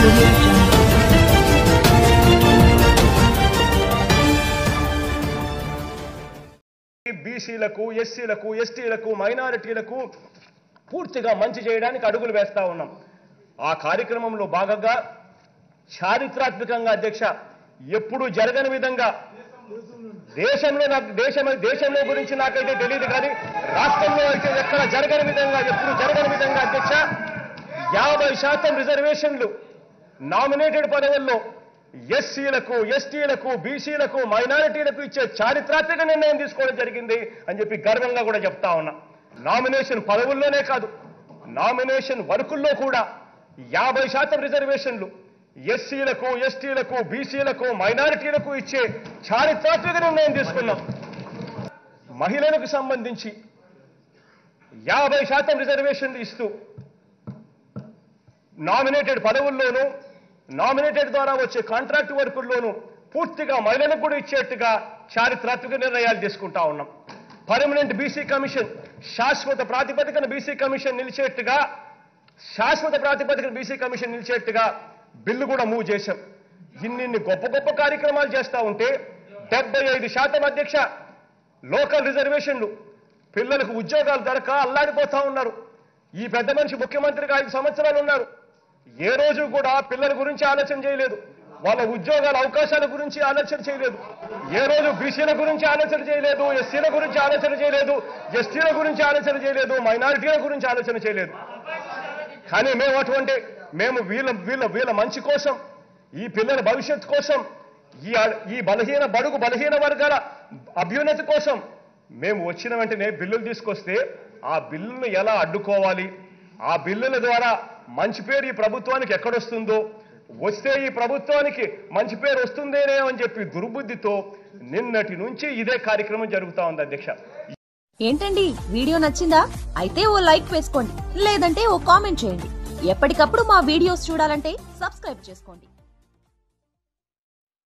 audio jungle. బీసీలకు ఎస్సీలకు ఎస్టీలకు మైనారిటీలకు పూర్తిగా మంచి చేయడానికి అడుగులు వేస్తా ఉన్నాం ఆ కార్యక్రమంలో భాగంగా చారిత్రాత్మకంగా అధ్యక్ష ఎప్పుడు జరగని విధంగా దేశంలో నాకు దేశం దేశంలో గురించి నాకైతే తెలియదు కానీ రాష్ట్రంలో అయితే ఎక్కడ జరగని విధంగా ఎప్పుడు జరగని విధంగా అధ్యక్ష యాభై శాతం రిజర్వేషన్లు నామినేటెడ్ పదవుల్లో ఎస్సీలకు ఎస్టీలకు బీసీలకు మైనారిటీలకు ఇచ్చే చారిత్రాత్మక నిర్ణయం తీసుకోవడం జరిగింది అని చెప్పి గర్వంగా కూడా చెప్తా ఉన్నా నామినేషన్ పదవుల్లోనే కాదు నామినేషన్ వర్కుల్లో కూడా యాభై శాతం రిజర్వేషన్లు ఎస్సీలకు ఎస్టీలకు బీసీలకు మైనారిటీలకు ఇచ్చే చారిత్రాత్మక నిర్ణయం తీసుకున్నాం మహిళలకు సంబంధించి యాభై శాతం రిజర్వేషన్లు ఇస్తూ నామినేటెడ్ పదవుల్లోనూ నామినేటెడ్ ద్వారా వచ్చే కాంట్రాక్ట్ వర్కుల్లోనూ పూర్తిగా మహిళలకు కూడా ఇచ్చేట్టుగా చారిత్రాత్మక నిర్ణయాలు తీసుకుంటా ఉన్నాం పర్మనెంట్ బీసీ కమిషన్ శాశ్వత ప్రాతిపదికన బీసీ కమిషన్ నిలిచేట్టుగా శాశ్వత ప్రాతిపదికన బీసీ కమిషన్ నిలిచేట్టుగా బిల్లు కూడా మూవ్ చేశాం ఇన్నిన్ని గొప్ప గొప్ప కార్యక్రమాలు చేస్తా ఉంటే డెబ్బై ఐదు శాతం అధ్యక్ష లోకల్ రిజర్వేషన్లు పిల్లలకు ఉద్యోగాలు దొరక అల్లాడిపోతా ఉన్నారు ఈ పెద్ద మనిషి ముఖ్యమంత్రిగా ఐదు సంవత్సరాలు ఉన్నారు ఏ రోజు కూడా పిల్లల గురించి ఆలోచన చేయలేదు వాళ్ళ ఉద్యోగాల అవకాశాల గురించి ఆలోచన చేయలేదు ఏ రోజు బీసీల గురించి ఆలోచన చేయలేదు ఎస్సీల గురించి ఆలోచన చేయలేదు ఎస్టీల గురించి ఆలోచన చేయలేదు మైనారిటీల గురించి ఆలోచన చేయలేదు కానీ మేము అటువంటి మేము వీళ్ళ వీళ్ళ వీళ్ళ మంచి కోసం ఈ పిల్లల భవిష్యత్తు కోసం ఈ అ- ఈ బలహీన బడుగు బలహీన వర్గాల అభ్యున్నతి కోసం మేము వచ్చిన వెంటనే బిల్లులు తీసుకొస్తే ఆ బిల్లులను ఎలా అడ్డుకోవాలి ఆ బిల్లుల ద్వారా మంచి పేరు ఈ ప్రభుత్వానికి ఎక్కడొస్తుందో వస్తే ఈ ప్రభుత్వానికి మంచి పేరు వస్తుందేనే అని చెప్పి దుర్బుద్ధితో నిన్నటి నుంచి ఇదే కార్యక్రమం జరుగుతా ఉంది అధ్యక్ష ఏంటండి వీడియో నచ్చిందా అయితే ఓ లైక్ వేసుకోండి లేదంటే ఓ కామెంట్ చేయండి ఎప్పటికప్పుడు మా వీడియోస్ చూడాలంటే సబ్స్క్రైబ్ చేసుకోండి